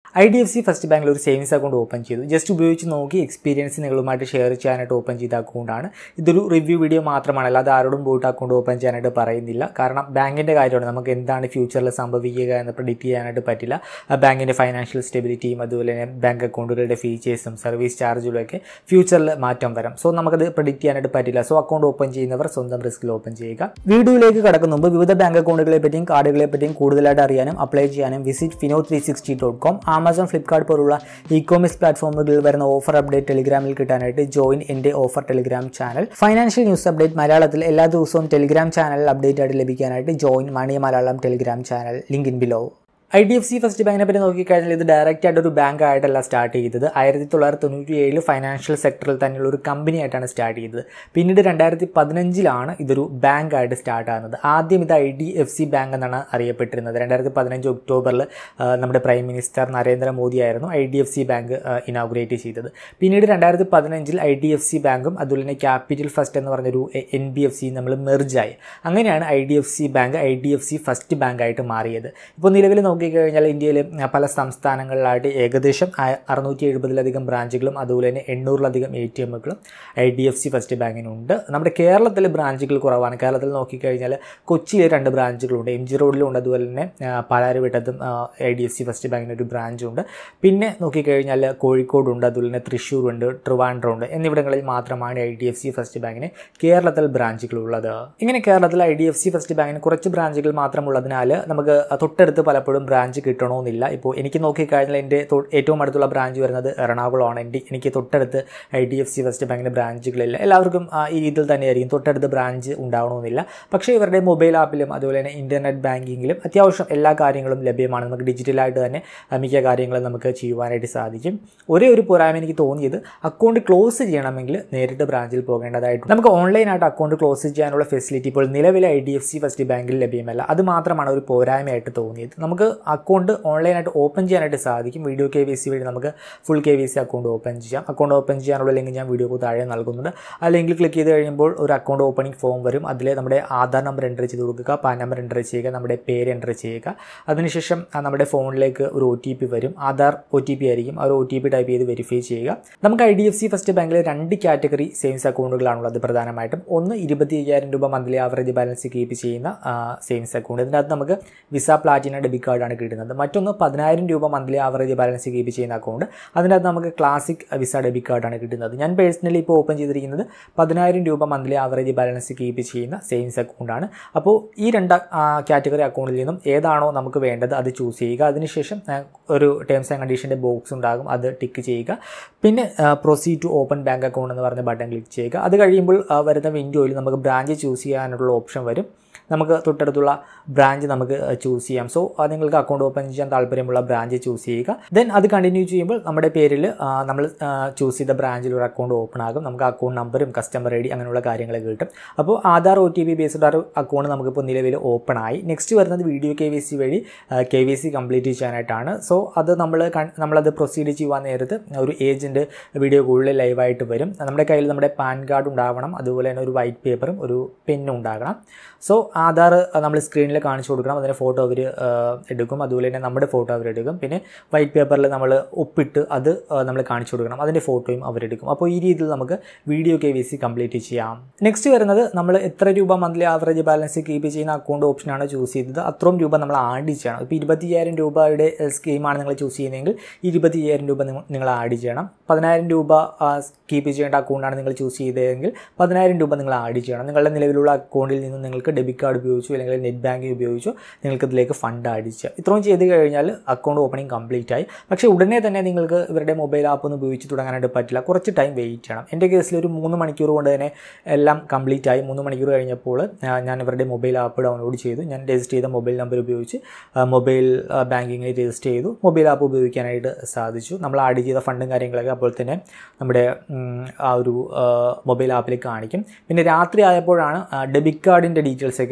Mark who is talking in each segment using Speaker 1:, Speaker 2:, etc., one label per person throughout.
Speaker 1: I D F C first ബാങ്കിൽ ഒരു savings account open ചെയ്തു ജസ്റ്റ് ഉപയോഗിച്ച് നോക്കി എക്സ്പീരിയൻസ് നിങ്ങളുമായിട്ട് ഷെയർ ചെയ്യാനായിട്ട് ഓപ്പൺ ചെയ്ത അക്കൗണ്ടാണ് ഇതൊരു റിവ്യൂ വീഡിയോ മാത്രമാണ് അല്ലാതെ ആരോടും പോയിട്ട് അക്കൗണ്ട് ഓപ്പൺ ചെയ്യാനായിട്ട് പറയുന്നില്ല കാരണം ബാങ്കിൻ്റെ കാര്യമാണ് നമുക്ക് എന്താണ് ഫ്യൂച്ചറിൽ സംഭവിക്കുക എന്ന് പ്രിഡിക്റ്റ് ചെയ്യാനായിട്ട് പറ്റില്ല ആ ബാങ്കിൻ്റെ ഫൈനാൻഷ്യൽ സ്റ്റെബിലിറ്റിയും അതുപോലെ തന്നെ ബാങ്ക് അക്കൗണ്ടുകളുടെ ഫീച്ചേഴ്സും സർവീസ് ചാർജുകളൊക്കെ ഫ്യൂച്ചറിൽ മാറ്റം വരാം സോ നമുക്കത് പ്രിഡിക്റ്റ് ചെയ്യാനായിട്ട് പറ്റില്ല സോ അക്കൗണ്ട് ഓപ്പൺ ചെയ്യുന്നവർ സ്വന്തം റിസ്കിൽ ഓപ്പൺ ചെയ്യുക വീഡിയോയിലേക്ക് കടക്കുന്ന മുമ്പ് വിവിധ ബാങ്ക് അക്കൗണ്ടുകളെ പറ്റിയും കാർഡുകളെ പറ്റിയും കൂടുതലായിട്ട് അറിയാനും അപ്ലൈ ചെയ്യാനും visit Fino three sixty dot com Amazon Flipkart പോലുള്ള ഇ കോമേഴ്സ് പ്ലാറ്റ്ഫോമുകളിൽ വരുന്ന ഓഫർ അപ്ഡേറ്റ് ടെലിഗ്രാമിൽ കിട്ടാനായിട്ട് ജോയിൻ എൻ്റെ offer Telegram channel financial news update മലയാളത്തിൽ എല്ലാ ദിവസവും ടെലിഗ്രാം ചാനൽ അപ്ഡേറ്റ് ആയിട്ട് ലഭിക്കാനായിട്ട് join money Malayalam Telegram channel link in below I D F C first ബാങ്കിനെ പറ്റി നോക്കിക്കഴിഞ്ഞാൽ ഇത് ഡയറക്റ്റ് ആയിട്ട് ഒരു ബാങ്ക് ആയിട്ടല്ല സ്റ്റാർട്ട് ചെയ്തത് ആയിരത്തി തൊള്ളായിരത്തി തൊണ്ണൂറ്റി ഏഴിൽ ഫൈനാൻഷ്യൽ സെക്ടറിൽ തന്നെയുള്ള ഒരു കമ്പനി ആയിട്ടാണ് സ്റ്റാർട്ട് ചെയ്തത് പിന്നീട് രണ്ടായിരത്തി പതിനഞ്ചിലാണ് ഇതൊരു ബാങ്ക് ആയിട്ട് സ്റ്റാർട്ട് ആകുന്നത് ആദ്യം ഇത് I D F C bank എന്നാണ് അറിയപ്പെട്ടിരുന്നത് രണ്ടായിരത്തി പതിനഞ്ച് ഒക്ടോബറിൽ നമ്മുടെ പ്രൈം മിനിസ്റ്റർ നരേന്ദ്രമോദി ആയിരുന്നു I D F C bank inaugurate ചെയ്തത് പിന്നീട് രണ്ടായിരത്തി പതിനഞ്ചിൽ ഐ ഡി എഫ് സി ബാങ്കും അതുപോലെ തന്നെ ക്യാപിറ്റൽ ഫസ്റ്റ് എന്ന് പറഞ്ഞൊരു എൻ ബി എഫ് സി നമ്മൾ മെർജായി അങ്ങനെയാണ് I D F C bank I D F C first bank ആയിട്ട് മാറിയത് ഇപ്പോൾ നിലവിൽ നോക്കിക്കഴിഞ്ഞാൽ ഇന്ത്യയിൽ പല സംസ്ഥാനങ്ങളിലായിട്ട് ഏകദേശം അറുന്നൂറ്റി എഴുപതിലധികം ബ്രാഞ്ചുകളും അതുപോലെ തന്നെ എണ്ണൂറിലധികം എ ടി എമ്മുകളും I D F C first ബാങ്കിനുണ്ട് നമ്മുടെ കേരളത്തിൽ ബ്രാഞ്ചുകൾ കുറവാണ് കേരളത്തിൽ നോക്കിക്കഴിഞ്ഞാൽ കൊച്ചിയിൽ രണ്ട് ബ്രാഞ്ചുകളുണ്ട് എം ജി റോഡിലുണ്ട് അതുപോലെ തന്നെ പാലാരിവട്ടത്തും I D F C first ബാങ്കിന് ഒരു ബ്രാഞ്ചുണ്ട് പിന്നെ നോക്കിക്കഴിഞ്ഞാൽ കോഴിക്കോടുണ്ട് അതുപോലെ തന്നെ തൃശ്ശൂരുണ്ട് ട്രിവാൻഡ്രം ഉണ്ട് എന്നിവിടങ്ങളിൽ മാത്രമാണ് I D F C first ബാങ്കിന് കേരളത്തിൽ ബ്രാഞ്ചുകളുള്ളത് ഇങ്ങനെ കേരളത്തിൽ I D F C first ബാങ്കിന് കുറച്ച് ബ്രാഞ്ചുകൾ മാത്രമുള്ളതിനാൽ നമുക്ക് തൊട്ടടുത്ത് പലപ്പോഴും ബ്രാഞ്ച് കിട്ടണമെന്നില്ല ഇപ്പോൾ എനിക്ക് നോക്കിക്കഴിഞ്ഞാൽ എൻ്റെ ഏറ്റവും അടുത്തുള്ള ബ്രാഞ്ച് വരുന്നത് എറണാകുളമാണ് എൻ്റെ എനിക്ക് തൊട്ടടുത്ത് I D F C first ബാങ്കിൻ്റെ ബ്രാഞ്ചുകളില്ല എല്ലാവർക്കും ഈ രീതിയിൽ തന്നെയായിരിക്കും തൊട്ടടുത്ത് ബ്രാഞ്ച് ഉണ്ടാവണമെന്നില്ല പക്ഷേ ഇവരുടെ മൊബൈൽ ആപ്പിലും അതുപോലെ തന്നെ ഇൻ്റർനെറ്റ് ബാങ്കിങ്ങിലും അത്യാവശ്യം എല്ലാ കാര്യങ്ങളും ലഭ്യമാണ് നമുക്ക് ഡിജിറ്റലായിട്ട് തന്നെ മിക്ക കാര്യങ്ങളും നമുക്ക് ചെയ്യുവാനായിട്ട് സാധിക്കും ഒരേ ഒരു പോരായ്മ എനിക്ക് തോന്നിയത് അക്കൗണ്ട് ക്ലോസ് ചെയ്യണമെങ്കിൽ നേരിട്ട് ബ്രാഞ്ചിൽ പോകേണ്ടതായിട്ടുണ്ട് നമുക്ക് ഓൺലൈനായിട്ട് അക്കൗണ്ട് ക്ലോസ് ചെയ്യാനുള്ള ഫെസിലിറ്റി ഇപ്പോൾ നിലവിലെ I D F C first ബാങ്കിൽ ലഭ്യമല്ല അത് മാത്രമാണ് ഒരു പോരായ്മയായിട്ട് തോന്നിയത് നമുക്ക് അക്കൗണ്ട് ഓൺലൈനായിട്ട് ഓപ്പൺ ചെയ്യാനായിട്ട് സാധിക്കും വീഡിയോ കെ വി സി വഴി നമുക്ക് full K Y C account open ചെയ്യാം അക്കൗണ്ട് ഓപ്പൺ ചെയ്യാനുള്ള ലിങ്ക് ഞാൻ വീഡിയോക്ക് താഴെ നൽകുന്നുണ്ട് ആ ലിങ്കിൽ ക്ലിക്ക് ചെയ്ത് കഴിയുമ്പോൾ ഒരു അക്കൗണ്ട് ഓപ്പണിംഗ് ഫോം വരും അതിൽ നമ്മുടെ ആധാർ നമ്പർ എൻ്റർ ചെയ്ത് കൊടുക്കുക പാൻ നമ്പർ എൻ്റർ ചെയ്യുക നമ്മുടെ പേര് എൻ്റർ ചെയ്യുക അതിനുശേഷം നമ്മുടെ ഫോണിലേക്ക് ഒരു ഒ ടി പി വരും ആധാർ ഒ ടി പി ആയിരിക്കും ആ ഒരു ഒ ടി പി ടൈപ്പ് ചെയ്ത് വെരിഫൈ ചെയ്യുക നമുക്ക് I D F C first ബാങ്കിൽ രണ്ട് കാറ്റഗറി സേവിങ്സ് അക്കൗണ്ടുകളാണുള്ളത് പ്രധാനമായിട്ടും ഒന്ന് ഇരുപത്തി അയ്യായിരം രൂപ മന്ത്ലി ആവറേജ് ബാലൻസ് കീപ്പ് ചെയ്യുന്ന സേവിങ്സ് അക്കൗണ്ട് ഇതിനകത്ത് നമുക്ക് വിസ പ്ലാറ്റിന ഡെബിറ്റ് കാർഡാണ് കിട്ടുന്നത് മറ്റൊന്ന് പതിനായിരം രൂപ മന്ത്ലി ആവറേജ് ബാലൻസ് കീപ്പ് ചെയ്യുന്ന അക്കൗണ്ട് അതിനകത്ത് നമുക്ക് ക്ലാസിക് വിസ ഡെബിറ്റ് കാർഡാണ് കിട്ടുന്നത് ഞാൻ പേഴ്സണലി ഇപ്പോൾ ഓപ്പൺ ചെയ്തിരിക്കുന്നത് പതിനായിരം രൂപ മന്ത്ലി ആവറേജ് ബാലൻസ് കീപ്പ് ചെയ്യുന്ന സേവിങ്സ് അക്കൗണ്ടാണ് അപ്പോൾ ഈ രണ്ട് കാറ്റഗറി അക്കൗണ്ടിൽ നിന്നും ഏതാണോ നമുക്ക് വേണ്ടത് അത് ചൂസ് ചെയ്യുക അതിനുശേഷം ഒരു ടേംസ് ആൻഡ് കണ്ടീഷൻ്റെ ബോക്സ് ഉണ്ടാകും അത് ടിക്ക് ചെയ്യുക പിന്നെ proceed to open bank account എന്ന് പറഞ്ഞ ബട്ടൺ ക്ലിക്ക് ചെയ്യുക അത് കഴിയുമ്പോൾ വരുന്ന വിൻഡോയിൽ നമുക്ക് ബ്രാഞ്ച് ചൂസ് ചെയ്യാനുള്ള ഓപ്ഷൻ വരും നമുക്ക് തൊട്ടടുത്തുള്ള ബ്രാഞ്ച് നമുക്ക് ചൂസ് ചെയ്യാം സോ നിങ്ങൾക്ക് അക്കൗണ്ട് ഓപ്പൺ ചെയ്യാൻ താല്പര്യമുള്ള ബ്രാഞ്ച് ചൂസ് ചെയ്യുക ദെൻ അത് കണ്ടിന്യൂ ചെയ്യുമ്പോൾ നമ്മുടെ പേരിൽ നമ്മൾ ചൂസ് ചെയ്ത ബ്രാഞ്ചിൽ ഒരു അക്കൗണ്ട് ഓപ്പൺ ആകും നമുക്ക് അക്കൗണ്ട് നമ്പറും കസ്റ്റമർ ഐ ഡി അങ്ങനെയുള്ള കാര്യങ്ങളൊക്കെ കിട്ടും അപ്പോൾ Aadhaar O T P based ഒരു അക്കൗണ്ട് നമുക്കിപ്പോൾ നിലവിൽ ഓപ്പൺ ആയി നെക്സ്റ്റ് വരുന്നത് വീഡിയോ കെ വി സി വഴി കെ വി സി കംപ്ലീറ്റ് ചെയ്യാനായിട്ടാണ് സോ അത് നമ്മൾ നമ്മളത് പ്രൊസീഡ് ചെയ്യുവാൻ നേരത്ത് ഒരു ഏജൻറ്റ് വീഡിയോ കൂടുതൽ ലൈവായിട്ട് വരും നമ്മുടെ കയ്യിൽ നമ്മുടെ പാൻ കാർഡ് ഉണ്ടാവണം അതുപോലെ തന്നെ ഒരു വൈറ്റ് പേപ്പറും ഒരു പെന്നും ഉണ്ടാകണം സോ ആധാർ നമ്മൾ സ്ക്രീനിൽ കാണിച്ചു കൊടുക്കണം അതിൻ്റെ ഫോട്ടോ അവർ എടുക്കും അതുപോലെ തന്നെ നമ്മുടെ ഫോട്ടോ അവരെടുക്കും പിന്നെ വൈറ്റ് പേപ്പറിൽ നമ്മൾ ഒപ്പിട്ട് അത് നമ്മൾ കാണിച്ചു കൊടുക്കണം അതിൻ്റെ ഫോട്ടോയും അവരെടുക്കും അപ്പോൾ ഈ രീതിയിൽ നമുക്ക് video K Y C complete ചെയ്യാം നെക്സ്റ്റ് വരുന്നത് നമ്മൾ എത്ര രൂപ മന്ത്ലി ആവറേജ് ബാലൻസ് കീപ്പ് ചെയ്യുന്ന അക്കൗണ്ട് ഓപ്ഷനാണ് ചൂസ് ചെയ്തത് അത്രയും രൂപ നമ്മൾ ആഡ് ചെയ്യണം ഇപ്പോൾ ഇരുപത്തിയ്യായിരം രൂപയുടെ സ്കീമാണ് നിങ്ങൾ ചൂസ് ചെയ്യുന്നതെങ്കിൽ ഇരുപത്തിയ്യായിരം രൂപ നിങ്ങൾ ആഡ് ചെയ്യണം പതിനായിരം രൂപ കീപ്പ് ചെയ്യേണ്ട അക്കൗണ്ടാണ് നിങ്ങൾ ചൂസ് ചെയ്തതെങ്കിൽ പതിനായിരം രൂപ നിങ്ങൾ ആഡ് ചെയ്യണം നിങ്ങളുടെ നിലവിലുള്ള അക്കൗണ്ടിൽ നിന്ന് നിങ്ങൾക്ക് ഡെബിറ്റ് കാർഡ് ഉപയോഗിച്ചു അല്ലെങ്കിൽ നെറ്റ് ബാങ്കിങ് ഉപയോഗിച്ചു നിങ്ങൾക്ക് ഇതിലേക്ക് ഫണ്ട് ആഡ് ചെയ്യാം ഇത്രയും ചെയ്ത് കഴിഞ്ഞാൽ അക്കൗണ്ട് ഓപ്പണിംഗ് കംപ്ലീറ്റ് ആയി പക്ഷേ ഉടനെ തന്നെ നിങ്ങൾക്ക് ഇവരുടെ മൊബൈൽ ആപ്പ് ഒന്ന് ഉപയോഗിച്ച് തുടങ്ങാനായിട്ട് പറ്റില്ല കുറച്ച് ടൈം വെയിറ്റ് ചെയ്യണം എൻ്റെ കേസിൽ ഒരു മൂന്ന് മണിക്കൂർ കൊണ്ട് തന്നെ എല്ലാം കംപ്ലീറ്റ് ആയി മൂന്ന് മണിക്കൂർ കഴിഞ്ഞപ്പോൾ ഞാൻ ഇവരുടെ മൊബൈൽ ആപ്പ് ഡൗൺലോഡ് ചെയ്തു ഞാൻ രജിസ്റ്റർ ചെയ്ത മൊബൈൽ നമ്പർ ഉപയോഗിച്ച് മൊബൈൽ ബാങ്കിങ്ങിൽ രജിസ്റ്റർ ചെയ്തു മൊബൈൽ ആപ്പ് ഉപയോഗിക്കാനായിട്ട് സാധിച്ചു നമ്മൾ ആഡ് ചെയ്ത ഫണ്ടും കാര്യങ്ങളൊക്കെ അപ്പോൾ തന്നെ നമ്മുടെ ആ ഒരു മൊബൈൽ ആപ്പിൽ കാണിക്കും പിന്നെ രാത്രി ആയപ്പോഴാണ് ഡെബിറ്റ് കാർഡിൻ്റെ ഡീറ്റെയിൽസ് ഒക്കെ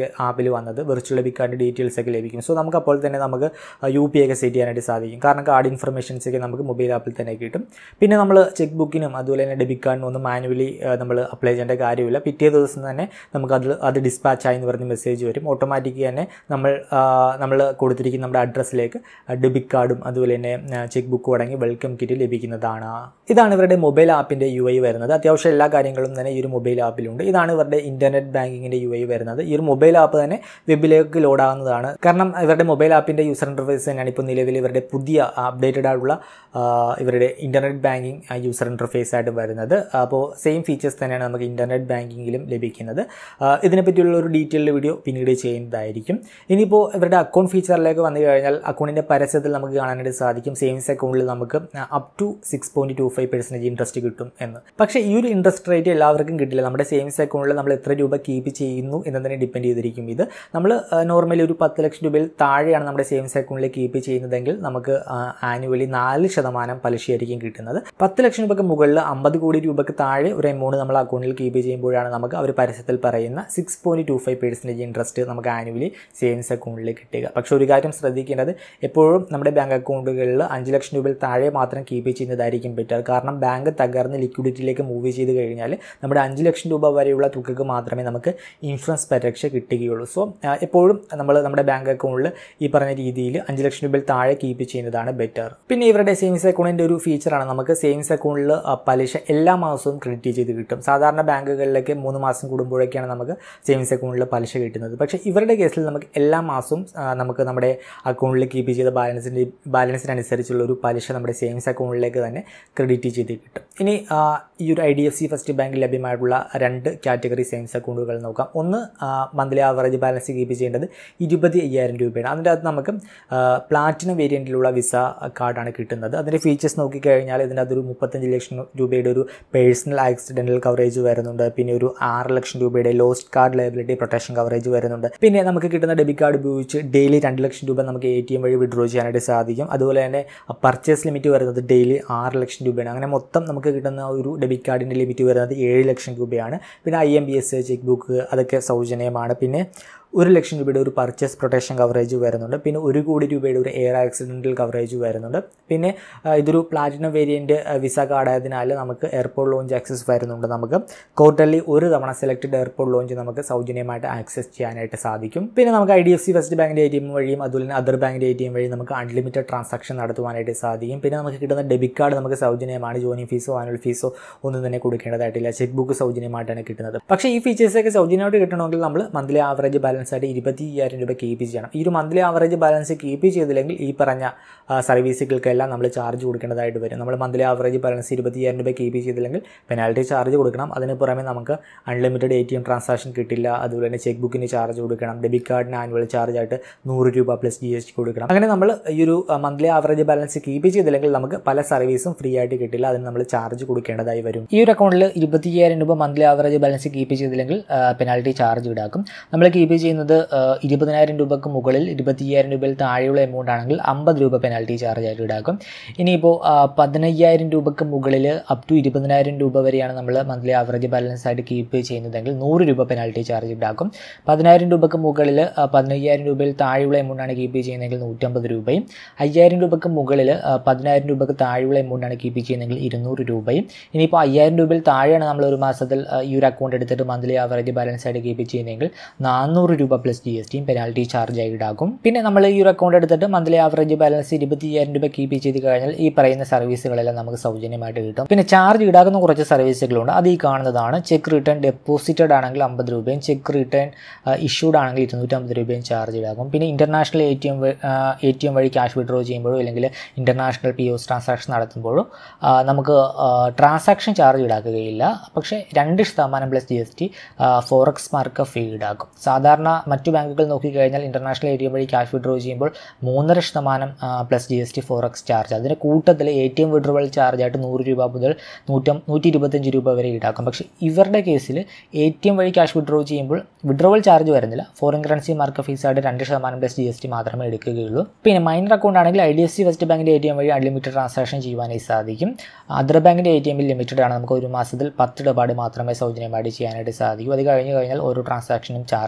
Speaker 1: ആപ്പിൽ വന്നത് വിർച്വൽ ഡെബിറ്റ് കാർഡ് ഡീറ്റെയിൽസ് ഒക്കെ ലഭിക്കും സോ നമുക്ക് അപ്പോൾ തന്നെ നമുക്ക് യു പി ഒക്കെ സെറ്റ് ചെയ്യാനായിട്ട് സാധിക്കും കാരണം കാർഡ് ഇൻഫർമേഷൻസ് ഒക്കെ നമുക്ക് മൊബൈൽ ആപ്പിൽ തന്നെ കിട്ടും പിന്നെ നമ്മൾ ചെക്ക് ബുക്കിനും അതുപോലെ തന്നെ ഡെബിറ്റ് കാർഡിനും ഒന്നും മാനുവലി നമ്മൾ അപ്ലൈ ചെയ്യേണ്ട കാര്യമില്ല പിറ്റേ ദിവസം തന്നെ നമുക്ക് അത് അത് ഡിസ്പാച്ച് ആയി എന്ന് പറഞ്ഞ് മെസ്സേജ് വരും ഓട്ടോമാറ്റിക് തന്നെ നമ്മൾ നമ്മൾ കൊടുത്തിരിക്കുന്ന നമ്മുടെ അഡ്രസ്സിലേക്ക് ഡെബിറ്റ് കാർഡും അതുപോലെ തന്നെ ചെക്ക് ബുക്കും അടങ്ങി വെൽക്കം കിറ്റ് ലഭിക്കുന്നതാണ് ഇതാണ് ഇവരുടെ മൊബൈൽ ആപ്പിൻ്റെ യു ഐ വരുന്നത് അത്യാവശ്യം എല്ലാ കാര്യങ്ങളും തന്നെ ഈ ഒരു മൊബൈൽ ആപ്പിലുണ്ട് ഇതാണ് ഇവരുടെ ഇൻ്റർനെറ്റ് ബാങ്കിങ്ങിൻ്റെ യു ഐ വരുന്നത് ഈ ഒരു മൊബൈൽ ആപ്പ് തന്നെ വെബിലേക്ക് ലോഡ് ആകുന്നതാണ് കാരണം ഇവരുടെ മൊബൈൽ ആപ്പിൻ്റെ യൂസർ ഇൻ്റർഫേസ് തന്നെയാണ് ഇപ്പോൾ നിലവിൽ ഇവരുടെ പുതിയ അപ്ഡേറ്റഡ് ആയിട്ടുള്ള ഇവരുടെ ഇൻ്റർനെറ്റ് ബാങ്കിങ് യൂസർ ഇൻ്റർഫേസ് ആയിട്ട് വരുന്നത് അപ്പോൾ സെയിം ഫീച്ചേഴ്സ് തന്നെയാണ് നമുക്ക് ഇൻ്റർനെറ്റ് ബാങ്കിങ്ങിലും ലഭിക്കുന്നത് ഇതിനെപ്പറ്റിയുള്ള ഒരു ഡീറ്റെയിൽഡ് വീഡിയോ പിന്നീട് ചെയ്യുന്നതായിരിക്കും ഇനിയിപ്പോൾ ഇവരുടെ അക്കൗണ്ട് ഫീച്ചറിലേക്ക് വന്നു കഴിഞ്ഞാൽ അക്കൗണ്ടിൻ്റെ പരസ്യത്തിൽ നമുക്ക് കാണാനായിട്ട് സാധിക്കും സേവിങ്സ് അക്കൗണ്ടിൽ നമുക്ക് up to six point two five percentage interest കിട്ടും എന്ന് പക്ഷേ ഈ ഒരു ഇൻട്രസ്റ്റ് റേറ്റ് എല്ലാവർക്കും കിട്ടില്ല നമ്മുടെ സേവിങ്സ് അക്കൗണ്ടിൽ നമ്മൾ എത്ര രൂപ കീപ്പ് ചെയ്യുന്നു എന്നതിനെ ഡിപ്പെൻഡ് ചെയ്തിരിക്കും ഇത് നമ്മൾ നോർമലി ഒരു പത്ത് ലക്ഷം രൂപയിൽ താഴെയാണ് നമ്മുടെ സേവിങ്സ് അക്കൗണ്ടിൽ കീപ്പ് ചെയ്യുന്നതെങ്കിൽ നമുക്ക് ആനുവലി നാല് ശതമാനം പലിശയായിരിക്കും കിട്ടുന്നത് പത്ത് ലക്ഷം രൂപയ്ക്ക് മുകളിൽ അമ്പത് കോടി രൂപയ്ക്ക് താഴെ ഒരു എമൗണ്ട് നമ്മൾ അക്കൗണ്ടിൽ കീപ്പ് ചെയ്യുമ്പോഴാണ് നമുക്ക് അവർ പരസ്യത്തിൽ പറയുന്ന six point two five percentage interest നമുക്ക് ആനുവലി സേവിങ്സ് അക്കൗണ്ടിൽ കിട്ടുക പക്ഷേ ഒരു കാര്യം ശ്രദ്ധിക്കേണ്ടത് എപ്പോഴും നമ്മുടെ ബാങ്ക് അക്കൗണ്ടുകളിൽ അഞ്ച് ലക്ഷം രൂപയിൽ താഴെ മാത്രം കീപ്പ് ചെയ്യുന്നതായിരിക്കും ബെറ്റർ കാരണം ബാങ്ക് തകർന്ന് ലിക്വിഡിറ്റിയിലേക്ക് മൂവ് ചെയ്ത് കഴിഞ്ഞാൽ നമ്മുടെ അഞ്ച് ലക്ഷം രൂപ വരെയുള്ള തുകക്ക് മാത്രമേ നമുക്ക് ഇൻഷുറൻസ് പരിരക്ഷ കിട്ടുകയുള്ളൂ സോ എപ്പോഴും നമ്മൾ നമ്മുടെ ബാങ്ക് അക്കൗണ്ടിൽ ഈ പറഞ്ഞ രീതിയിൽ അഞ്ച് ലക്ഷം രൂപയിൽ താഴെ കീപ്പ് ചെയ്യുന്നതാണ് ബെറ്റർ പിന്നെ ഇവരുടെ സേവിങ്സ് അക്കൗണ്ടിൻ്റെ ഒരു ഫീച്ചറാണ് നമുക്ക് സേവിങ്സ് അക്കൗണ്ടിൽ പലിശ എല്ലാ മാസവും ക്രെഡിറ്റ് ചെയ്ത് കിട്ടും സാധാരണ ബാങ്കുകളിലേക്ക് മൂന്ന് മാസം കൂടുമ്പോഴൊക്കെയാണ് നമുക്ക് സേവിങ്സ് അക്കൗണ്ടിൽ പലിശ കിട്ടുന്നത് പക്ഷേ ഇവരുടെ കേസിൽ നമുക്ക് എല്ലാ മാസവും നമുക്ക് നമ്മുടെ അക്കൗണ്ടിൽ കീപ്പ് ചെയ്ത ബാലൻസിൻ്റെ ബാലൻസിനനുസരിച്ചുള്ള ഒരു പലിശ നമ്മുടെ സേവിങ്സ് അക്കൗണ്ടിലേക്ക് തന്നെ ക്രെഡിറ്റ് ചെയ്ത് കിട്ടും ഇനി ഈ ഒരു I D F C first ബാങ്കിൽ ലഭ്യമായിട്ടുള്ള രണ്ട് കാറ്റഗറി സേവിങ്സ് അക്കൗണ്ടുകൾ നോക്കാം ഒന്ന് മന്ത്ലി ആവറേജ് ബാലൻസ് കീപ്പ് ചെയ്യേണ്ടത് ഇരുപത്തി അയ്യായിരം രൂപയാണ് അതിൻ്റെ അകത്ത് നമുക്ക് പ്ലാറ്റിനം വേരിയൻറ്റിലുള്ള വിസ കാർഡാണ് കിട്ടുന്നത് അതിൻ്റെ ഫീച്ചേഴ്സ് നോക്കിക്കഴിഞ്ഞാൽ ഇതിൻ്റെ അതൊരു മുപ്പത്തഞ്ച് ലക്ഷം രൂപയുടെ ഒരു പേഴ്സണൽ ആക്സിഡൻറ്റൽ കവറേജ് വരുന്നുണ്ട് പിന്നെ ഒരു ആറ് ലക്ഷം രൂപയുടെ lost card liability protection coverage വരുന്നുണ്ട് പിന്നെ നമുക്ക് കിട്ടുന്ന ഡെബിറ്റ് കാർഡ് ഉപയോഗിച്ച് ഡെയിലി രണ്ട് ലക്ഷം രൂപ നമുക്ക് എ ടി എം വഴി വിഡ്രോ ചെയ്യാനായിട്ട് സാധിക്കും അതുപോലെ തന്നെ പർച്ചേസ് ലിമിറ്റ് വരുന്നത് ഡെയിലി ആറ് ലക്ഷം രൂപയാണ് അങ്ങനെ മൊത്തം നമുക്ക് കിട്ടുന്ന ഒരു ഡെബിറ്റ് കാർഡിൻ്റെ ലിമിറ്റ് വരുന്നത് ഏഴ് ലക്ഷം രൂപയാണ് പിന്നെ I M P S cheque book അതൊക്കെ സൗജന്യമാണ് പിന്നെ ഒരു ലക്ഷം രൂപയുടെ ഒരു പർച്ചേസ് പ്രൊട്ടക്ഷൻ കവറേജ് വരുന്നുണ്ട് പിന്നെ ഒരു കോടി രൂപയുടെ ഒരു എയർ ആക്സിഡൻറ്റൽ കവറേജ് വരുന്നുണ്ട് പിന്നെ ഇതൊരു പ്ലാറ്റിനം വേരിയൻറ്റ് വിസ കാർഡ് ആയതിനാൽ നമുക്ക് എയർപോർട്ട് ലോഞ്ച് ആക്സസ് വരുന്നുണ്ട് നമുക്ക് ക്വാർട്ടർലി ഒരു തവണ സെലക്റ്റഡ് എയർപോർട്ട് ലോഞ്ച് നമുക്ക് സൗജന്യമായിട്ട് ആക്സസ് ചെയ്യാനായിട്ട് സാധിക്കും പിന്നെ നമുക്ക് I D F C first ബാങ്കിൻ്റെ എ ടി എം വഴിയും അതുപോലെ തന്നെ അതർ ബാങ്കിൻ്റെ എ ടി എം വഴി നമുക്ക് അൺലിമിറ്റഡ് ട്രാൻസാക്ഷൻ നടത്തുവാനായിട്ട് സാധിക്കും പിന്നെ നമുക്ക് കിട്ടുന്ന ഡെബിറ്റ് കാർഡ് നമുക്ക് സൗജന്യമാണ് ജോയിനിങ് ഫീസോ ആനുവൽ ഫീസോ ഒന്നും തന്നെ കൊടുക്കേണ്ടതായിട്ടില്ല ചെക്ക് ബുക്ക് സൗജന്യമായിട്ടാണ് കിട്ടുന്നത് പക്ഷേ ഈ ഫീച്ചേഴ്സൊക്കെ സൗജന്യമായിട്ട് കിട്ടണമെങ്കിൽ നമ്മൾ മന്ത്ലി ആവറേജ് ബാലൻസ് ആയിട്ട് ഇരുപത്തി അയ്യായിരം രൂപ കീപ്പ് ചെയ്യണം ഈ ഒരു മന്ത്ലി ആവറേജ് ബാലൻസ് കീപ്പ് ചെയ്തില്ലെങ്കിൽ ഈ പറഞ്ഞ സർവീസുകൾക്കെല്ലാം നമ്മൾ ചാർജ് കൊടുക്കേണ്ടതായിട്ട് വരും നമ്മൾ മന്ത്ലി ആവറേജ് ബാലൻസ് ഇരുപത്തി അയ്യായിരം രൂപ കീപ്പ് ചെയ്തില്ലെങ്കിൽ പെനാൽറ്റി ചാർജ് കൊടുക്കണം അതിന് പുറമെ നമുക്ക് unlimited A T M transaction കിട്ടില്ല അതുപോലെ തന്നെ ചെക്ക് ബുക്കിന് ചാർജ് കൊടുക്കണം ഡെബിറ്റ് കാർഡിന് ആനുവൽ ചാർജ് ആയിട്ട് നൂറ് രൂപ പ്ലസ് ജി എസ് ടി കൊടുക്കണം അങ്ങനെ നമ്മൾ ഈ ഒരു മന്ത്ലി ആവറേജ് ബാലൻസ് കീപ്പ് ചെയ്തില്ലെങ്കിൽ നമുക്ക് പല സർവീസും ഫ്രീ ആയിട്ട് കിട്ടില്ല അതിന് നമ്മൾ ചാർജ് കൊടുക്കേണ്ടതായി വരും ഈ ഒരു അക്കൗണ്ടിൽ ഇരുപത്തി അയ്യായിരം രൂപ മന്ത്ലി ആവറേജ് ബാലൻസ് കീപ്പ് ചെയ്തില്ലെങ്കിൽ പെനാൽറ്റി ചാർജ് ഈടാക്കും നമ്മൾ കീപ്പ് ചെയ്യുന്നത് ഇരുപതിനായിരം രൂപക്ക് മുകളിൽ ഇരുപത്തി അയ്യായിരം രൂപയിൽ താഴെയുള്ള എമൗണ്ട് ആണെങ്കിൽ അമ്പത് രൂപ പെനാൽറ്റി ചാർജ് ആയിട്ട് ഈടാക്കും ഇനിയിപ്പോൾ പതിനയ്യായിരം രൂപക്ക് മുകളിൽ അപ് ടു ഇരുപതിനായിരം രൂപ വരെയാണ് നമ്മൾ മന്ത്ലി ആവറേജ് ബാലൻസ് ആയിട്ട് കീപ്പ് ചെയ്യുന്നതെങ്കിൽ നൂറ് രൂപ പെനാൽറ്റി ചാർജ് ഈടാക്കും പതിനായിരം രൂപക്ക് മുകളിൽ പതിനയ്യായിരം രൂപയിൽ താഴെയുള്ള എമൗണ്ടാണ് കീപ്പ് ചെയ്യുന്നതെങ്കിൽ നൂറ്റമ്പത് രൂപയും അയ്യായിരം രൂപക്ക് മുകളിൽ പതിനായിരം രൂപക്ക് താഴെയുള്ള എമൗണ്ടാണ് കീപ്പ് ചെയ്യുന്നതെങ്കിൽ ഇരുന്നൂറ് രൂപയും ഇനിയിപ്പോൾ അയ്യായിരം രൂപയിൽ താഴെയാണ് നമ്മൾ ഒരു മാസത്തിൽ ഈ ഒരു അക്കൗണ്ട് എടുത്തിട്ട് മന്ത്ലി ആവറേജ് ബാലൻസ് ആയിട്ട് കീപ്പ് ചെയ്യുന്നതെങ്കിൽ നാനൂറ് രൂപ പ്ലസ് ജി എസ് ടിയും പെനാൽറ്റി ചാർജ് ആയി ഈടാക്കും പിന്നെ നമ്മൾ ഈ ഒരു അക്കൗണ്ട് എടുത്തിട്ട് മന്ത്ലി ആവറേജ് ബാലൻസ് ഇരുപത്തി അയ്യായിരം രൂപ കീപ്പ് ചെയ്ത് കഴിഞ്ഞാൽ ഈ പറയുന്ന സർവീസുകളെല്ലാം നമുക്ക് സൗജന്യമായിട്ട് കിട്ടും പിന്നെ ചാർജ് ഈടാക്കുന്ന കുറച്ച് സർവീസുകളുണ്ട് അത് ഈ കാണുന്നതാണ് ചെക്ക് റിട്ടേൺ ഡെപ്പോസിറ്റഡ് ആണെങ്കിൽ അമ്പത് രൂപയും ചെക്ക് റിട്ടേൺ ഇഷ്യൂഡ് ആണെങ്കിൽ ഇരുന്നൂറ്റമ്പത് രൂപയും ചാർജ് ഈടാക്കും പിന്നെ international A T M A T M വഴി ക്യാഷ് വിഡ്രോ ചെയ്യുമ്പോഴോ അല്ലെങ്കിൽ ഇന്റർനാഷണൽ പി ഒസ് ട്രാൻസാക്ഷൻ നടത്തുമ്പോഴോ നമുക്ക് ട്രാൻസാക്ഷൻ ചാർജ് ഈടാക്കുകയില്ല പക്ഷേ രണ്ട് ശതമാനം plus G S T forex mark fee ഈടാക്കും സാധാരണ മറ്റു ബാങ്കുകൾ നോക്കിക്കഴിഞ്ഞാൽ ഇന്റർനാഷണൽ എ ടി എം വഴി ക്യാഷ് വിഡ്രോ ചെയ്യുമ്പോൾ മൂന്നര ശതമാനം plus G S T forex charge അതിന് കൂട്ടത്തിൽ A T M withdrawal charge ആയിട്ട് നൂറ് രൂപ മുതൽ നൂറ്റം നൂറ്റി ഇരുപത്തഞ്ച് രൂപ വരെ ഈടാക്കും പക്ഷേ ഇവരുടെ കേസിൽ എ ടി എം വഴി ക്യാഷ് വിഡ്രോ ചെയ്യുമ്പോൾ വിഡ്രോവൽ ചാർജ് വരുന്നില്ല ഫോറിൻ കറൻസി മാർക്ക് ഫീസ് ആയിട്ട് രണ്ട് ശതമാനം പ്ലസ് ജി എസ് ടി മാത്രമേ എടുക്കുകയുള്ളൂ പിന്നെ മൈനർ അക്കൗണ്ട് ആണെങ്കിൽ I D F C first ബാങ്കിൻ്റെ എ ടി എം വഴി അൺലിമിറ്റഡ് ട്രാൻസാക്ഷൻ ചെയ്യുവാനായി സാധിക്കും അതർ ബാങ്കിൻ്റെ എ ടി എമ്മിൽ ലിമിറ്റഡ് ആണ് നമുക്ക് ഒരു മാസത്തിൽ പത്ത് ഇടപാട് മാത്രമേ സൗജന്യമായിട്ട് ചെയ്യാനായിട്ട് സാധിക്കൂ അത് കഴിഞ്ഞ് കഴിഞ്ഞാൽ ഓരോ ട്രാൻസാക്ഷനും ചാർജ് ഈടാക്കും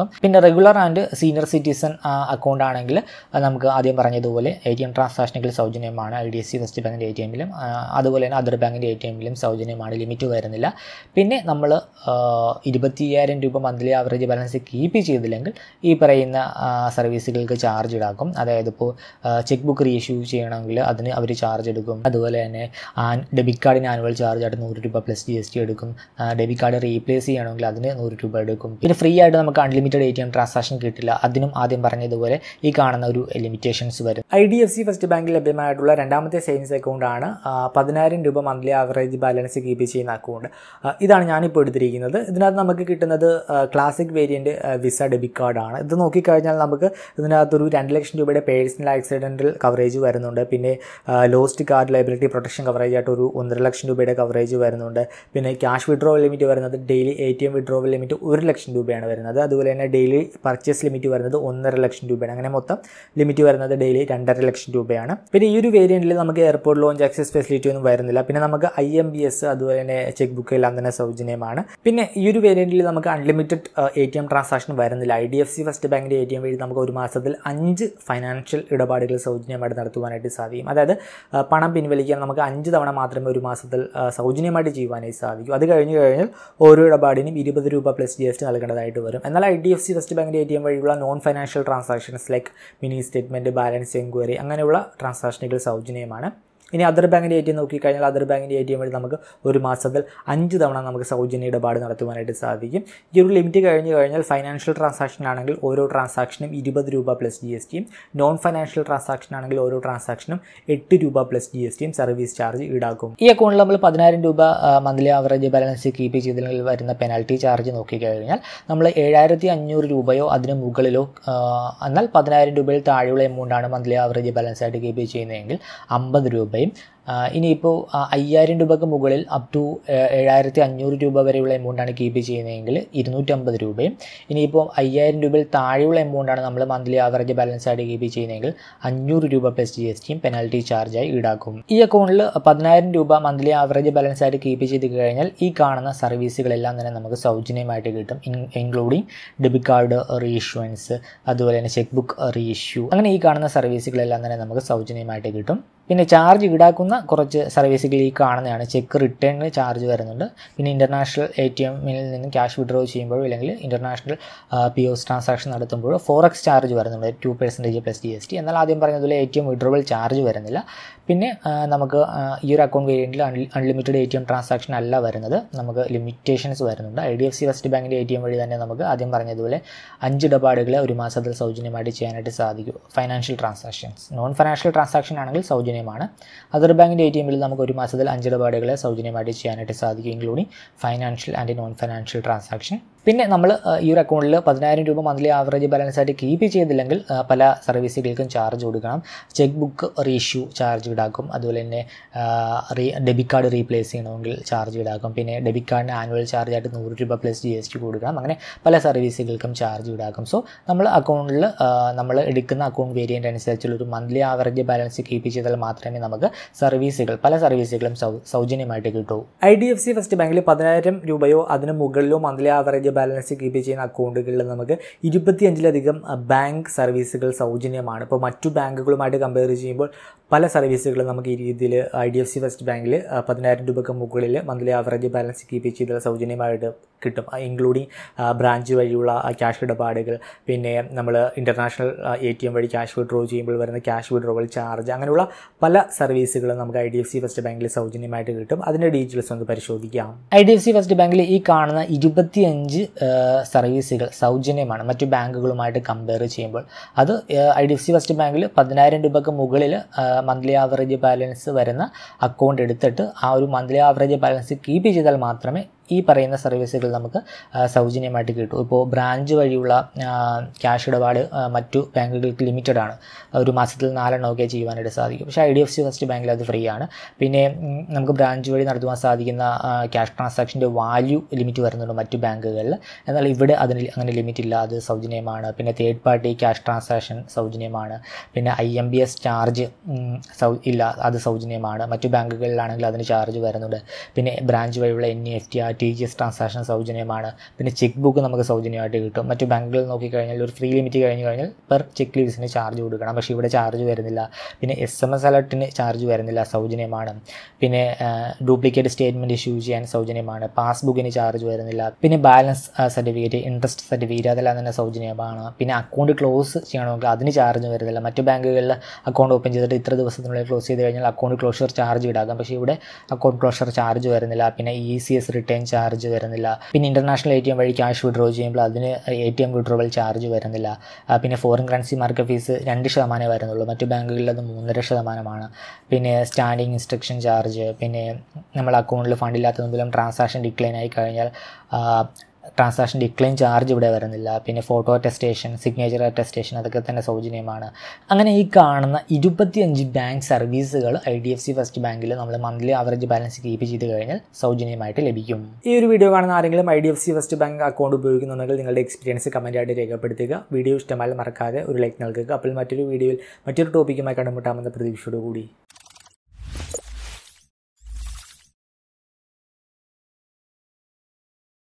Speaker 1: പിന്നെ regular and senior citizen account ആണെങ്കിൽ നമുക്ക് ആദ്യം പറഞ്ഞതുപോലെ എ ടി എം ട്രാൻസാക്ഷനുകൾ സൗജന്യമാണ് I D S C first ബാങ്കിൻ്റെ എ ടി എമ്മിലും അതുപോലെ തന്നെ അതർ ബാങ്കിൻ്റെ എ ടി എമ്മിലും സൗജന്യമാണ് ലിമിറ്റ് വരുന്നില്ല പിന്നെ നമ്മൾ ഇരുപത്തി അയ്യായിരം രൂപ മന്ത്ലി ആവറേജ് ബാലൻസ് കീപ്പ് ചെയ്തില്ലെങ്കിൽ ഈ പറയുന്ന സർവീസുകൾക്ക് ചാർജ് ഈടാക്കും അതായത് ഇപ്പോൾ ചെക്ക് ബുക്ക് റീഇഷ്യൂ ചെയ്യണമെങ്കിൽ അതിന് അവർ ചാർജ് എടുക്കും അതുപോലെ തന്നെ ഡെബിറ്റ് കാർഡിന് ആനുവൽ ചാർജ് ആയിട്ട് നൂറ് രൂപ പ്ലസ് ജി എസ് ടി എടുക്കും ഡെബിറ്റ് കാർഡ് റീപ്ലേസ് ചെയ്യണമെങ്കിൽ അതിന് നൂറ് രൂപ എടുക്കും പിന്നെ ഫ്രീ ആയിട്ട് നമുക്ക് unlimited A T M transaction കിട്ടില്ല അതിനും ആദ്യം പറഞ്ഞതുപോലെ ഈ കാണുന്ന ഒരു ലിമിറ്റേഷൻസ് വരും I D F C first ബാങ്കിൽ ലഭ്യമായിട്ടുള്ള രണ്ടാമത്തെ സേവിങ്സ് അക്കൗണ്ട് ആണ് പതിനായിരം രൂപ മന്ത്ലി ആവറേജ് ബാലൻസ് കീപ്പ് ചെയ്യുന്ന അക്കൗണ്ട് ഇതാണ് ഞാനിപ്പോൾ എടുത്തിരിക്കുന്നത് ഇതിനകത്ത് നമുക്ക് കിട്ടുന്നത് ക്ലാസിക് വേരിയൻറ്റ് വിസ ഡെബിറ്റ് കാർഡാണ് ഇത് നോക്കിക്കഴിഞ്ഞാൽ നമുക്ക് ഇതിനകത്തൊരു രണ്ട് ലക്ഷം രൂപയുടെ പേഴ്സണൽ ആക്സിഡൻറ്റൽ കവറേജ് വരുന്നുണ്ട് പിന്നെ lost card liability protection coverage ആയിട്ട് ഒരു ഒന്നര ലക്ഷം രൂപയുടെ കവറേജ് വരുന്നുണ്ട് പിന്നെ ക്യാഷ് വിഡ്രോവൽ ലിമിറ്റ് വരുന്നത് daily A T M withdrawal limit ഒരു ലക്ഷം രൂപയാണ് വരുന്നത് അതുപോലെ തന്നെ ഡെയിലി പർച്ചേസ് ലിമിറ്റ് വരുന്നത് ഒന്നര ലക്ഷം രൂപയാണ് അങ്ങനെ മൊത്തം ലിമിറ്റ് വരുന്നത് ഡെയിലി രണ്ടര ലക്ഷം രൂപയാണ് പിന്നെ ഈ ഒരു വേരിയൻറ്റിൽ നമുക്ക് എയർപോർട്ട് ലോഞ്ച് ആക്സസ് ഫെസിലിറ്റി ഒന്നും വരുന്നില്ല പിന്നെ നമുക്ക് ഐ എം ബി എസ് അതുപോലെ തന്നെ ചെക്ക് ബുക്ക് എല്ലാം തന്നെ സൗജന്യമാണ് പിന്നെ ഈ ഒരു വേരിയൻറ്റിൽ നമുക്ക് unlimited A T M transaction വരുന്നില്ല I D F C first ബാങ്കിൻ്റെ എ ടി എം വഴി നമുക്ക് ഒരു മാസത്തിൽ അഞ്ച് ഫൈനാൻഷ്യൽ ഇടപാടുകൾ സൗജന്യമായിട്ട് നടത്തുവാനായിട്ട് സാധിക്കും അതായത് പണം പിൻവലിക്കാൻ നമുക്ക് അഞ്ച് തവണ മാത്രമേ ഒരു മാസത്തിൽ സൗജന്യമായിട്ട് ചെയ്യുവാനായി സാധിക്കൂ അത് കഴിഞ്ഞ് കഴിഞ്ഞാൽ ഓരോ ഇടപാടിനും ഇരുപത് രൂപ പ്ലസ് ജി എസ് ടി നൽകേണ്ടതായിട്ട് വരും എന്നാൽ I D F C first ബാങ്കിൻ്റെ എ ടി എം വഴിയുള്ള non financial transactions like mini statement balance enquiry അങ്ങനെയുള്ള ട്രാൻസാക്ഷനുകൾ സൗജന്യമാണ് ഇനി അതർ ബാങ്കിൻ്റെ എ ടി എം നോക്കിക്കഴിഞ്ഞാൽ അതർ ബാങ്കിൻ്റെ എ ടി എം വഴി നമുക്ക് ഒരു മാസത്തിൽ അഞ്ച് തവണ നമുക്ക് സൗജന്യ ഇടപാട് നടത്തുവാനായിട്ട് സാധിക്കും ഈ ഒരു ലിമിറ്റ് കഴിഞ്ഞ് കഴിഞ്ഞാൽ ഫൈനാൻഷ്യൽ ട്രാൻസാക്ഷൻ ആണെങ്കിൽ ഓരോ ട്രാൻസാക്ഷനും ഇരുപത് രൂപ പ്ലസ് ജി എസ് ടിയും നോൺ ഫൈനാൻഷ്യൽ ട്രാൻസാക്ഷൻ ആണെങ്കിൽ ഓരോ ട്രാൻസാക്ഷനും എട്ട് രൂപ പ്ലസ് ജി എസ് ടിയും സർവീസ് ചാർജ് ഈടാക്കും ഈ അക്കൗണ്ടിൽ നമ്മൾ പതിനായിരം രൂപ മന്ത്ലി ആവറേജ് ബാലൻസ് കീപ്പ് ചെയ്തില്ലെങ്കിൽ വരുന്ന പെനാൽറ്റി ചാർജ് നോക്കിക്കഴിഞ്ഞാൽ നമ്മൾ ഏഴായിരത്തി അഞ്ഞൂറ് രൂപയോ അതിന് മുകളിലോ എന്നാൽ പതിനായിരം രൂപയിൽ താഴെയുള്ള എമൗണ്ടാണ് മന്ത്ലി ആവറേജ് ബാലൻസ് ആയിട്ട് കീപ്പ് ചെയ്യുന്നതെങ്കിൽ അമ്പത് രൂപയും ഇനിയിപ്പോൾ അയ്യായിരം രൂപയ്ക്ക് മുകളിൽ അപ് ടു ഏഴായിരത്തി അഞ്ഞൂറ് രൂപ വരെയുള്ള എമൗണ്ടാണ് കീപ്പ് ചെയ്യുന്നതെങ്കിൽ ഇരുന്നൂറ്റമ്പത് രൂപയും ഇനിയിപ്പോൾ അയ്യായിരം രൂപയിൽ താഴെയുള്ള എമൗണ്ടാണ് നമ്മൾ മന്ത്ലി ആവറേജ് ബാലൻസ് ആയിട്ട് കീപ്പ് ചെയ്യുന്നതെങ്കിൽ അഞ്ഞൂറ് രൂപ പ്ലസ് ജി എസ് ടിയും പെനാൽറ്റി ചാർജായി ഈടാക്കും ഈ അക്കൗണ്ടിൽ പതിനായിരം രൂപ മന്ത്ലി ആവറേജ് ബാലൻസ് ആയിട്ട് കീപ്പ് ചെയ്ത് കഴിഞ്ഞാൽ ഈ കാണുന്ന സർവീസുകളെല്ലാം തന്നെ നമുക്ക് സൗജന്യമായിട്ട് കിട്ടും ഇൻക്ലൂഡിങ് ഡെബിറ്റ് കാർഡ് റീഇഷ്യൂവൻസ് അതുപോലെ തന്നെ ചെക്ക് ബുക്ക് റീഇഷ്യൂ അങ്ങനെ ഈ കാണുന്ന സർവീസുകളെല്ലാം തന്നെ നമുക്ക് സൗജന്യമായിട്ട് കിട്ടും പിന്നെ ചാർജ് ഈടാക്കുന്ന കുറച്ച് സർവീസുകൾ ഈ കാണുന്നതാണ് ചെക്ക് റിട്ടേണിന് ചാർജ് വരുന്നുണ്ട് പിന്നെ ഇൻ്റർനാഷണൽ എ ടി എമ്മിൽ നിന്ന് ക്യാഷ് വിഡ്രോ ചെയ്യുമ്പോഴോ അല്ലെങ്കിൽ ഇൻ്റർനാഷണൽ പി ഒസ് ട്രാൻസാക്ഷൻ നടത്തുമ്പോഴോ ഫോറക്സ് ചാർജ് വരുന്നുണ്ട് two percentage plus G S T എന്നാൽ ആദ്യം പറഞ്ഞതുപോലെ A T M withdrawal charge വരുന്നില്ല പിന്നെ നമുക്ക് ഈ ഒരു അക്കൗണ്ട് വേരിയൻറ്റിൽ unlimited A T M transaction അല്ല വരുന്നത് നമുക്ക് ലിമിറ്റേഷൻസ് വരുന്നുണ്ട് I D F C first ബാങ്കിൻ്റെ എ ടി എം വഴി തന്നെ നമുക്ക് ആദ്യം പറഞ്ഞതുപോലെ അഞ്ച് ഇടപാടുകൾ ഒരു മാസത്തിൽ സൗജന്യമായിട്ട് ചെയ്യാനായിട്ട് സാധിക്കും financial transactions non financial transaction ആണെങ്കിൽ സൗജന്യമാണ് അതർ ബാങ്കിൻ്റെ എ ടി എമ്മിൽ നമുക്ക് ഒരു മാസത്തിൽ അഞ്ച് ഇടപാടുകളെ സൗജന്യമായിട്ട് ചെയ്യാനായിട്ട് സാധിക്കും including financial and non financial transaction പിന്നെ നമ്മൾ ഈ ഒരു അക്കൗണ്ടിൽ പതിനായിരം രൂപ മന്ത്ലി ആവറേജ് ബാലൻസ് ആയിട്ട് കീപ്പ് ചെയ്തില്ലെങ്കിൽ പല സർവീസുകൾക്കും ചാർജ് കൊടുക്കണം ചെക്ക് ബുക്ക് റീഇഷ്യൂ ചാർജ് ഈടാക്കും അതുപോലെ തന്നെ റീ ഡെബിറ്റ് കാർഡ് റീപ്ലേസ് ചെയ്യണമെങ്കിൽ ചാർജ് ഈടാക്കും പിന്നെ ഡെബിറ്റ് കാർഡിന് ആനുവൽ ചാർജ് ആയിട്ട് നൂറ് രൂപ പ്ലസ് ജി എസ് ടി കൊടുക്കണം അങ്ങനെ പല സർവീസുകൾക്കും ചാർജ് ഈടാക്കും സോ നമ്മൾ അക്കൗണ്ടിൽ നമ്മൾ എടുക്കുന്ന അക്കൗണ്ട് വേരിയൻ്റ് അനുസരിച്ചുള്ള ഒരു മന്ത്ലി ആവറേജ് ബാലൻസ് കീപ്പ് ചെയ്താൽ മാത്രമേ നമുക്ക് സർവീസുകൾ പല സർവീസുകളും സൗജന്യമായിട്ട് കിട്ടൂ I D F C first ബാങ്കിൽ പതിനായിരം രൂപയോ അതിന് മുകളിലോ മന്ത്ലി ആവറേജ് ബാലൻസ് കീപ്പ് ചെയ്യുന്ന അക്കൗണ്ടുകളിൽ നമുക്ക് ഇരുപത്തിയഞ്ചിലധികം ബാങ്ക് സർവീസുകൾ സൗജന്യമാണ് ഇപ്പോൾ മറ്റു ബാങ്കുകളുമായിട്ട് കമ്പയർ ചെയ്യുമ്പോൾ പല സർവീസുകളും നമുക്ക് ഈ രീതിയിൽ I D F C first ബാങ്കിൽ പതിനായിരം രൂപയ്ക്ക് മുകളിൽ മന്ത്ലി ആവറേജ് ബാലൻസ് കീപ്പ് ചെയ്താൽ സൗജന്യമായിട്ട് കിട്ടും ഇൻക്ലൂഡിങ് ബ്രാഞ്ച് വഴിയുള്ള ക്യാഷ് ഇടപാടുകൾ പിന്നെ നമ്മൾ ഇൻ്റർനാഷണൽ എ ടി എം വഴി ക്യാഷ് വിഡ്രോ ചെയ്യുമ്പോൾ വരുന്ന ക്യാഷ് വിഡ്രോവൽ ചാർജ് അങ്ങനെയുള്ള പല സർവീസുകളും നമുക്ക് I D F C first ബാങ്കിൽ സൗജന്യമായിട്ട് കിട്ടും അതിൻ്റെ ഡീറ്റെയിൽസ് ഒന്ന് പരിശോധിക്കാം I D F C first ബാങ്കിൽ ഈ കാണുന്ന ഇരുപത്തിയഞ്ച് സർവീസുകൾ സൗജന്യമാണ് മറ്റു ബാങ്കുകളുമായിട്ട് കമ്പയർ ചെയ്യുമ്പോൾ അത് I D F C first ബാങ്കിൽ പതിനായിരം രൂപയ്ക്ക് മുകളിൽ മന്ത്ലി ആവറേജ് ബാലൻസ് വരുന്ന അക്കൗണ്ട് എടുത്തിട്ട് ആ ഒരു മന്ത്ലി ആവറേജ് ബാലൻസ് കീപ്പ് ചെയ്താൽ മാത്രമേ ഈ പറയുന്ന സർവീസുകൾ നമുക്ക് സൗജന്യമായിട്ട് കിട്ടും ഇപ്പോൾ ബ്രാഞ്ച് വഴിയുള്ള ക്യാഷ് ഇടപാട് മറ്റു ബാങ്കുകൾക്ക് ലിമിറ്റഡ് ആണ് ഒരു മാസത്തിൽ നാലെണ്ണമൊക്കെ ചെയ്യുവാനായിട്ട് സാധിക്കും പക്ഷേ I D F C first ബാങ്കിൽ അത് ഫ്രീ ആണ് പിന്നെ നമുക്ക് ബ്രാഞ്ച് വഴി നടത്തുവാൻ സാധിക്കുന്ന ക്യാഷ് ട്രാൻസാക്ഷൻ്റെ വാല്യൂ ലിമിറ്റ് വരുന്നുണ്ട് മറ്റു ബാങ്കുകളിൽ എന്നാൽ ഇവിടെ അതിന് അങ്ങനെ ലിമിറ്റ് ഇല്ല അത് സൗജന്യമാണ് പിന്നെ തേർഡ് പാർട്ടി ക്യാഷ് ട്രാൻസാക്ഷൻ സൗജന്യമാണ് പിന്നെ I M P S charge സൗ ഇല്ല അത് സൗജന്യമാണ് മറ്റു ബാങ്കുകളിലാണെങ്കിൽ അതിന് ചാർജ് വരുന്നുണ്ട് പിന്നെ ബ്രാഞ്ച് വഴിയുള്ള N E F T R T G S transaction സൗജന്യമാണ് പിന്നെ ചെക്ക് ബുക്ക് നമുക്ക് സൗജന്യമായിട്ട് കിട്ടും മറ്റു ബാങ്കുകളിൽ നോക്കിക്കഴിഞ്ഞാൽ ഒരു ഫ്രീ ലിമിറ്റ് കഴിഞ്ഞ് കഴിഞ്ഞാൽ പെർ ചെക്ക് ലീവ്സിന് ചാർജ് കൊടുക്കണം പക്ഷേ ഇവിടെ ചാർജ് വരുന്നില്ല പിന്നെ എസ് എം എസ് അലർട്ടിന് ചാർജ് വരുന്നില്ല സൗജന്യമാണ് പിന്നെ ഡ്യൂപ്ലിക്കേറ്റ് സ്റ്റേറ്റ്മെൻറ്റ് ഇഷ്യൂ ചെയ്യാൻ സൗജന്യമാണ് പാസ്ബുക്കിന് ചാർജ് വരുന്നില്ല പിന്നെ ബാലൻസ് സർട്ടിഫിക്കറ്റ് ഇൻട്രസ്റ്റ് സർട്ടിഫിക്കറ്റ് അതെല്ലാം തന്നെ സൗജന്യമാണ് പിന്നെ അക്കൗണ്ട് ക്ലോസ് ചെയ്യണമെങ്കിൽ അതിന് ചാർജ് വരുന്നില്ല മറ്റു ബാങ്കുകളിൽ അക്കൗണ്ട് ഓപ്പൺ ചെയ്തിട്ട് ഇത്ര ദിവസത്തിനുള്ളിൽ ക്ലോസ് ചെയ്ത് കഴിഞ്ഞാൽ അക്കൗണ്ട് ക്ലോഷർ ചാർജ് ഈടാക്കാം പക്ഷേ ഇവിടെ അക്കൗണ്ട് ക്ലോഷർ ചാർജ് വരുന്നില്ല പിന്നെ E C S return charge വരുന്നില്ല പിന്നെ ഇൻ്റർനാഷണൽ എ ടി എം വഴി ക്യാഷ് വിഡ്രോ ചെയ്യുമ്പോൾ അതിന് A T M withdrawal charge വരുന്നില്ല ആ, പിന്നെ ഫോറിൻ കറൻസി മാർക്കറ്റ് ഫീസ് രണ്ട് ശതമാനമേ വരുന്നുള്ളൂ മറ്റു ബാങ്കുകളിൽ അത് മൂന്നര ശതമാനമാണ് പിന്നെ സ്റ്റാൻഡിങ് ഇൻസ്ട്രക്ഷൻ ചാർജ് പിന്നെ നമ്മൾ അക്കൗണ്ടിൽ ഫണ്ടില്ലാത്ത മുതലും ട്രാൻസാക്ഷൻ ഡിക്ലൈൻ ആയി കഴിഞ്ഞാൽ ട്രാൻസാക്ഷൻ ഡിക്ലൈൻ ചാർജ് ഇവിടെ വരുന്നില്ല പിന്നെ ഫോട്ടോ അറ്റസ്റ്റേഷൻ സിഗ്നേച്ചർ അറ്റസ്റ്റേഷൻ അതൊക്കെ തന്നെ സൗജന്യമാണ് അങ്ങനെ ഈ കാണുന്ന ഇരുപത്തിയഞ്ച് ബാങ്ക് സർവീസുകൾ I D F C first ബാങ്കിൽ നമ്മൾ മന്ത്ലി ആവറേജ് ബാലൻസ് കീപ്പ് ചെയ്ത് കഴിഞ്ഞാൽ സൗജന്യമായിട്ട് ലഭിക്കും ഈ ഒരു വീഡിയോ കാണുന്ന ആരെങ്കിലും I D F C first bank account ഉപയോഗിക്കുന്നുണ്ടെങ്കിൽ നിങ്ങളുടെ എക്സ്പീരിയൻസ് കമൻറ്റായിട്ട് രേഖപ്പെടുത്തുക വീഡിയോ ഇഷ്ടമായാൽ മറക്കാതെ ഒരു ലൈക്ക് നൽകുക അപ്പോൾ മറ്റൊരു വീഡിയോയിൽ മറ്റൊരു ടോപ്പിക്കുമായി കണ്ടുമുട്ടാമെന്ന പ്രതീക്ഷയോടുകൂടി